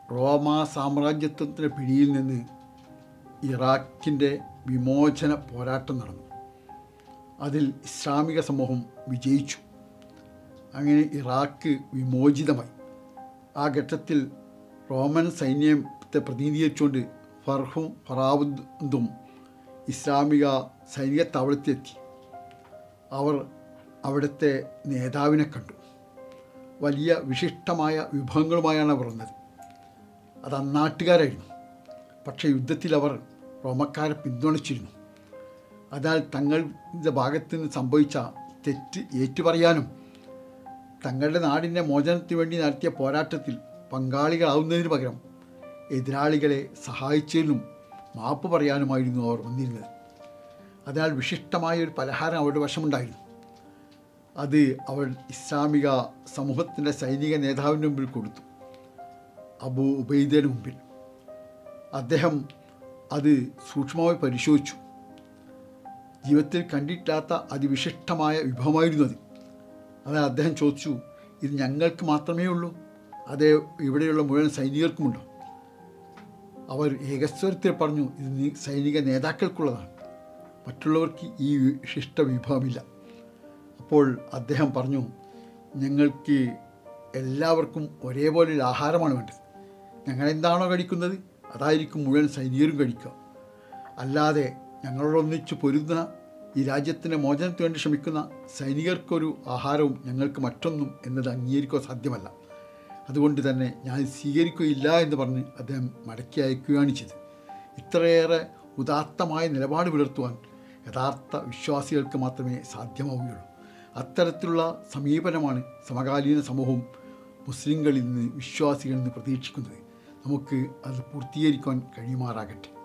റോമാ സാമ്രാജ്യത്വത്തിൻ്റെ പിടിയിൽ നിന്ന് ഇറാഖിൻ്റെ വിമോചന പോരാട്ടം നടന്നു അതിൽ ഇസ്ലാമിക സമൂഹം വിജയിച്ചു അങ്ങനെ ഇറാഖ് വിമോചിതമായി ആ ഘട്ടത്തിൽ റോമൻ സൈന്യത്തെ പ്രതിനിധീകരിച്ചുകൊണ്ട് ഫർഹും ഫറാവുദ്ദും ഇസ്ലാമിക സൈനിക താവളത്തിലെത്തി അവർ അവിടുത്തെ നേതാവിനെ കണ്ടു വലിയ വിശിഷ്ടമായ വിഭവങ്ങളുമായാണ് അവർ വന്നത് അത് അന്നാട്ടുകാരായിരുന്നു പക്ഷേ യുദ്ധത്തിൽ അവർ റോമക്കാരെ പിന്തുണച്ചിരുന്നു അതിനാൽ തങ്ങളുടെ ഭാഗത്ത് നിന്ന് സംഭവിച്ച തെറ്റ് ഏറ്റുപറയാനും തങ്ങളുടെ നാടിൻ്റെ മോചനത്തിന് വേണ്ടി നടത്തിയ പോരാട്ടത്തിൽ പങ്കാളികളാവുന്നതിന് പകരം എതിരാളികളെ സഹായിച്ചതിനും മാപ്പ് പറയാനുമായിരുന്നു അവർ വന്നിരുന്നത് അതിനാൽ വിശിഷ്ടമായ ഒരു പലഹാരം അവരുടെ വശമുണ്ടായിരുന്നു അത് അവൾ ഇസ്ലാമിക സമൂഹത്തിൻ്റെ സൈനിക നേതാവിൻ്റെ മുമ്പിൽ കൊടുത്തു അബു ഉബൈദയുടെ മുമ്പിൽ അദ്ദേഹം അത് സൂക്ഷ്മമായി പരിശോധിച്ചു ജീവിതത്തിൽ കണ്ടിട്ടില്ലാത്ത അതിവിശിഷ്ടമായ വിഭവമായിരുന്നു അത് അതായത് അദ്ദേഹം ചോദിച്ചു ഇത് ഞങ്ങൾക്ക് മാത്രമേ ഉള്ളൂ അതേ ഇവിടെയുള്ള മുഴുവൻ സൈനികർക്കുമുണ്ടോ അവർ ഏകസ്വരത്തിൽ പറഞ്ഞു ഇത് നീ സൈനിക നേതാക്കൾക്കുള്ളതാണ് മറ്റുള്ളവർക്ക് ഈ വിശിഷ്ട വിഭവമില്ല അപ്പോൾ അദ്ദേഹം പറഞ്ഞു ഞങ്ങൾക്ക് എല്ലാവർക്കും ഒരേപോലെ ഒരു ആഹാരമാണ് വേണ്ടത് ഞങ്ങൾ എന്താണോ കഴിക്കുന്നത് അതായിരിക്കും മുഴുവൻ സൈനികരും കഴിക്കുക അല്ലാതെ ഞങ്ങളോടൊന്നിച്ച് പൊരുന്ന ഈ രാജ്യത്തിൻ്റെ മോചനത്തിന് വേണ്ടി ശ്രമിക്കുന്ന സൈനികർക്കൊരു ആഹാരവും ഞങ്ങൾക്ക് മറ്റൊന്നും എന്നത് അംഗീകരിക്കുക സാധ്യമല്ല അതുകൊണ്ട് തന്നെ ഞാൻ സ്വീകരിക്കുകയില്ല എന്ന് പറഞ്ഞ് അദ്ദേഹം മടക്കി അയക്കുകയാണ് ചെയ്തത് ഇത്രയേറെ ഉദാത്തമായ നിലപാട് പുലർത്തുവാൻ യഥാർത്ഥ വിശ്വാസികൾക്ക് മാത്രമേ സാധ്യമാവുകയുള്ളൂ അത്തരത്തിലുള്ള സമീപനമാണ് സമകാലീന സമൂഹവും മുസ്ലിങ്ങളിൽ നിന്ന് വിശ്വാസികളിൽ നിന്ന് പ്രതീക്ഷിക്കുന്നത് നമുക്ക് അത് പൂർത്തീകരിക്കുവാൻ കഴിയുമാറാകട്ടെ